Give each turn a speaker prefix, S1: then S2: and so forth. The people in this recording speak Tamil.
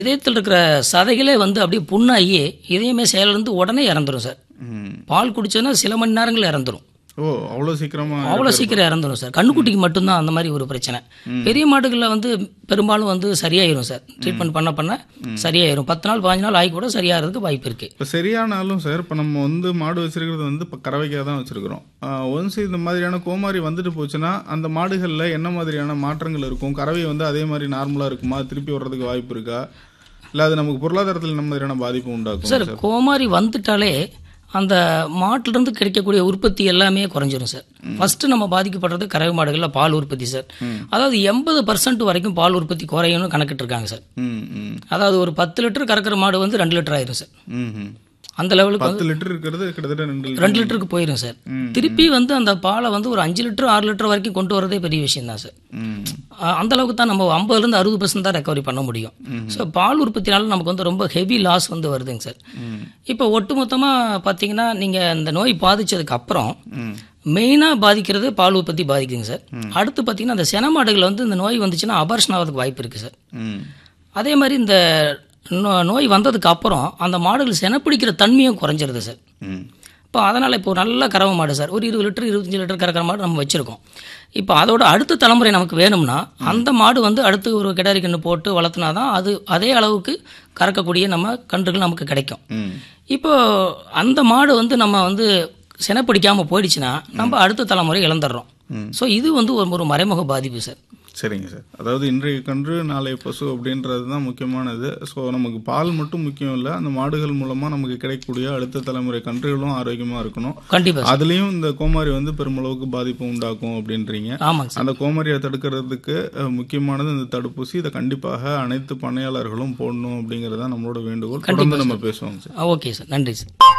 S1: இதயத்தில் இருக்கிற சதைகளே வந்து அப்படியே புண்ணாகி இதயமே செயலிருந்து உடனே இறந்துரும் சார்
S2: ம்.
S1: பால் குடிச்சோன்னா சில மணி நேரங்கள் இறந்துரும்
S2: ஓ அவ்வளோ சீக்கிரமா
S1: அவ்வளோ சீக்கிரம் இறந்துரும் சார் கண்ணுக்குட்டிக்கு மட்டும்தான் அந்த மாதிரி ஒரு பிரச்சனை பெரிய மாடுகளில் வந்து பெரும்பாலும் வந்து சரியாயிரும் சார் ட்ரீட்மெண்ட் பண்ண பண்ண சரியாயிரும் பத்து நாள் பாஞ்சு நாள் ஆகி கூட சரியாகிறதுக்கு வாய்ப்பு இருக்கு
S2: இப்போ சரியானாலும் சார் இப்போ நம்ம வந்து மாடு வச்சிருக்கிறது வந்து இப்போ கறவைக்காக தான் வச்சிருக்கிறோம் ஒன்ஸ் இந்த மாதிரியான கோமாரி வந்துட்டு போச்சுன்னா அந்த மாடுகளில் என்ன மாதிரியான மாற்றங்கள் இருக்கும் கறவை வந்து அதே மாதிரி நார்மலாக இருக்குமா திருப்பி வர்றதுக்கு வாய்ப்பு இருக்கா இல்லை அது நமக்கு பொருளாதாரத்தில் என்ன மாதிரியான பாதிப்பு உண்டாக்கும்
S1: சார் கோமாரி வந்துட்டாலே அந்த மாட்டிலிருந்து கிடைக்கக்கூடிய உற்பத்தி எல்லாமே குறைஞ்சிரும் சார் ஃபர்ஸ்ட் நம்ம பாதிக்கப்படுறது கறவை மாடுகளில் பால் உற்பத்தி சார் அதாவது எண்பது பர்சன்ட் வரைக்கும் பால் உற்பத்தி குறையும்னு கணக்கிட்டு இருக்காங்க சார்
S2: ம் ம்
S1: அதாவது ஒரு பத்து லிட்டர் கறக்கிற மாடு வந்து ரெண்டு லிட்டர் ஆயிரும் சார்
S2: ம் ம்
S1: அந்த லெவலுக்கு வந்து
S2: பத்து லிட்டர் இருக்கிறது கிட்டத்தட்ட ரெண்டு லிட்டர்
S1: ரெண்டு லிட்டருக்கு போயிடும் சார் திருப்பி வந்து அந்த பாலை வந்து ஒரு அஞ்சு லிட்டர் ஆறு லிட்டர் வரைக்கும் கொண்டு வரதே பெரிய விஷயம் தான் சார்
S2: ம்
S1: அஹ் அந்த அளவுக்கு தான் நம்ம ஐம்பதுலேருந்து அறுபது பர்சன்ட் தான் ரெக்கவரி பண்ண முடியும் ஸோ பால் உற்பத்தினால நமக்கு வந்து ரொம்ப ஹெவி லாஸ் வந்து வருதுங்க சார் இப்போ ஒட்டுமொத்தமாக பார்த்தீங்கன்னா நீங்கள் இந்த நோய் பாதிச்சதுக்கு அப்புறம்
S2: ம்
S1: மெயினாக பாதிக்கிறது பால் உற்பத்தி பாதிக்குங்க சார் அடுத்து பார்த்தீங்கன்னா அந்த சென மாடுகள் வந்து இந்த நோய் வந்துச்சுன்னா அபர்ஷன் ஆகிறதுக்கு வாய்ப்பு இருக்குது சார்
S2: ம்
S1: அதே மாதிரி இந்த நோ- நோய் வந்ததுக்கு அப்புறம் அந்த மாடுகள் செனப்பிடிக்கிற தன்மையும் குறைஞ்சிருது சார்
S2: ம்
S1: இப்போ அதனால் இப்போ நல்ல கறவை மாடு சார் ஒரு இருபது லிட்டர் இருபத்தஞ்சி லிட்டர் கறக்கிற மாடு நம்ம வச்சுருக்கோம் இப்போ அதோட அடுத்த தலைமுறை நமக்கு வேணும்னா அந்த மாடு வந்து அடுத்து ஒரு கிடாரி கன்று போட்டு வளர்த்துனா தான் அது அதே அளவுக்கு கறக்கக்கூடிய நம்ம கன்றுகள் நமக்கு கிடைக்கும்
S2: ம்
S1: இப்போ அந்த மாடு வந்து நம்ம வந்து சினப்பிடிக்காமல் போயிடுச்சுன்னா நம்ம அடுத்த தலைமுறை இழந்துடுறோம் ஸோ இது வந்து ஒரு ஒரு மறைமுக பாதிப்பு சார்
S2: சரிங்க சார் அதாவது இன்றைய கன்று நாளைய பசு அப்படின்றது தான் முக்கியமானது ஸோ நமக்கு பால் மட்டும் முக்கியம் இல்லை அந்த மாடுகள் மூலமாக நமக்கு கிடைக்கக்கூடிய அடுத்த தலைமுறை கன்றுகளும் ஆரோக்கியமாக இருக்கணும்
S1: கண்டிப்பாக சார்
S2: அதுலேயும் இந்த கோமாரி வந்து பெருமளவுக்கு பாதிப்பு உண்டாக்கும் அப்படின்றீங்க
S1: ஆமாங்க சார்
S2: அந்த கோமாரியை தடுக்கிறதுக்கு அஹ், முக்கியமானது இந்த தடுப்பூசி இதை கண்டிப்பாக அனைத்து பண்ணையாளர்களும் போடணும் அப்படிங்கிறது தான் நம்மளோட வேண்டுகோள் தொடர்ந்து நம்ம பேசுவோம் சார்
S1: ஓகே சார் நன்றி சார்